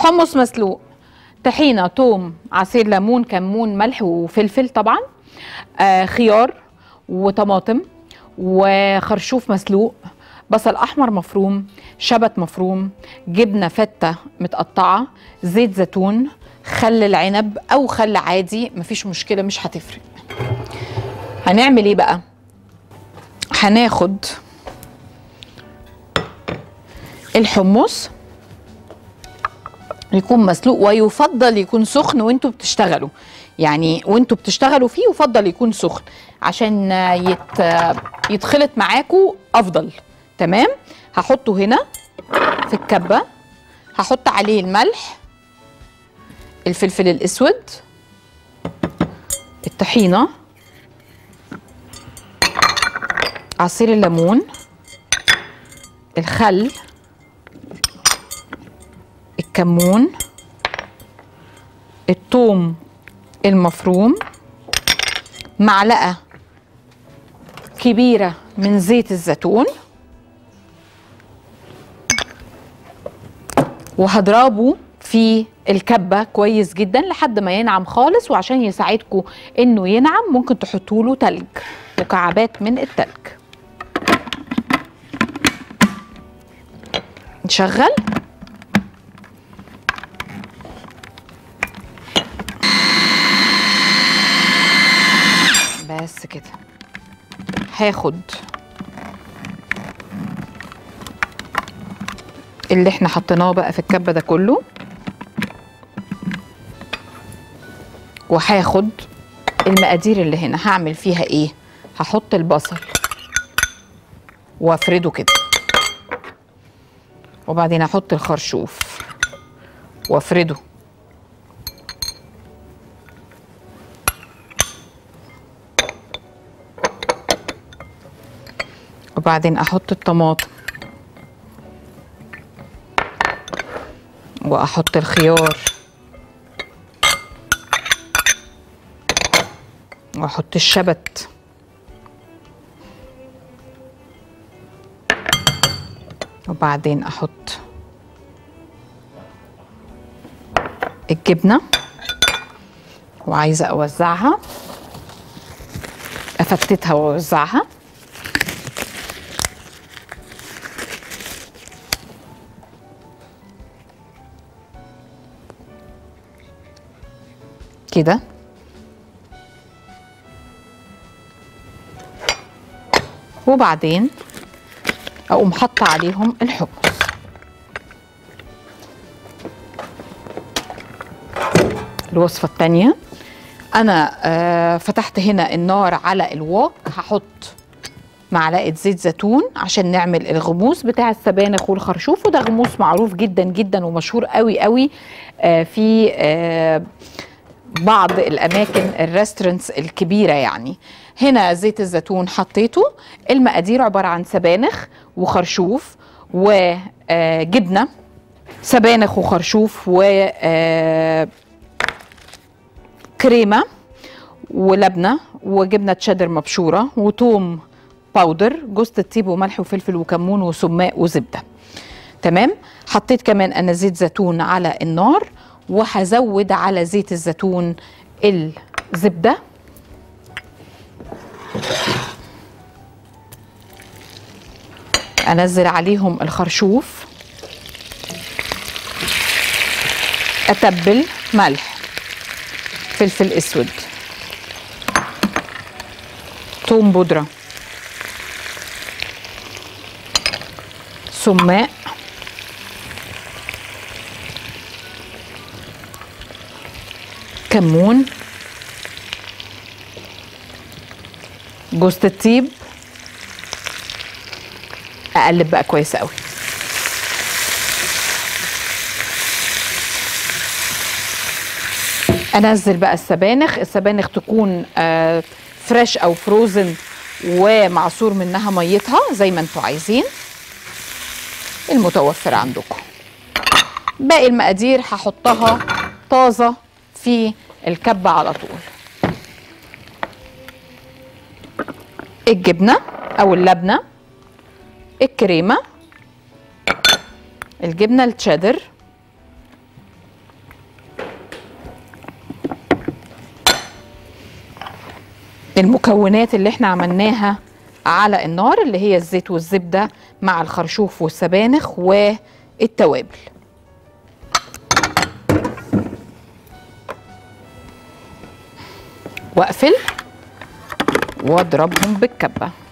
حمص مسلوق طحينه توم عصير ليمون كمون ملح وفلفل طبعا آه خيار وطماطم وخرشوف مسلوق بصل احمر مفروم شبت مفروم جبنه فته متقطعه زيت زيتون خل العنب او خل عادي مفيش مشكله مش هتفرق هنعمل ايه بقى هناخد الحمص يكون مسلوق ويفضل يكون سخن وانتوا بتشتغلوا يعني وانتوا بتشتغلوا فيه يفضل يكون سخن عشان يت يتخلط معاكوا افضل تمام هحطه هنا في الكبه هحط عليه الملح الفلفل الاسود الطحينه عصير الليمون الخل الكمون الثوم المفروم معلقه كبيره من زيت الزيتون وهضربه في الكبه كويس جدا لحد ما ينعم خالص وعشان يساعدكم انه ينعم ممكن تحطوا له تلج مكعبات من التلج نشغل بس كده هاخد اللي احنا حطيناه بقى في الكبه ده كله وهاخد المقادير اللي هنا هعمل فيها ايه هحط البصل وافرده كده وبعدين احط الخرشوف وافرده وبعدين احط الطماطم واحط الخيار واحط الشبت وبعدين احط الجبنه وعايزه اوزعها افتتها واوزعها كده وبعدين اقوم حاطه عليهم الحمص الوصفه الثانيه انا آه فتحت هنا النار على الواك هحط معلقه زيت زيتون عشان نعمل الغموس بتاع السبانخ والخرشوف وده غموس معروف جدا جدا ومشهور قوي قوي آه في آه بعض الاماكن الريستورنتس الكبيره يعني هنا زيت الزيتون حطيته المقادير عباره عن سبانخ وخرشوف وجبنه سبانخ وخرشوف و كريمه ولبنه وجبنه تشيدر مبشوره وتوم باودر جوز الطيب وملح وفلفل وكمون وسماق وزبده تمام حطيت كمان انا زيت زيتون على النار وهزود على زيت الزيتون الزبده انزل عليهم الخرشوف اتبل ملح فلفل اسود توم بودره سماق كمون جوز الطيب اقلب بقى كويس قوي انزل بقى السبانخ السبانخ تكون آه فريش او فروزن ومعصور منها ميتها زي ما انتوا عايزين المتوفر عندكم باقي المقادير هحطها طازه في الكبه على طول الجبنه او اللبنه الكريمه الجبنه التشيدر المكونات اللي احنا عملناها على النار اللي هي الزيت والزبده مع الخرشوف والسبانخ والتوابل واقفل واضربهم بالكبه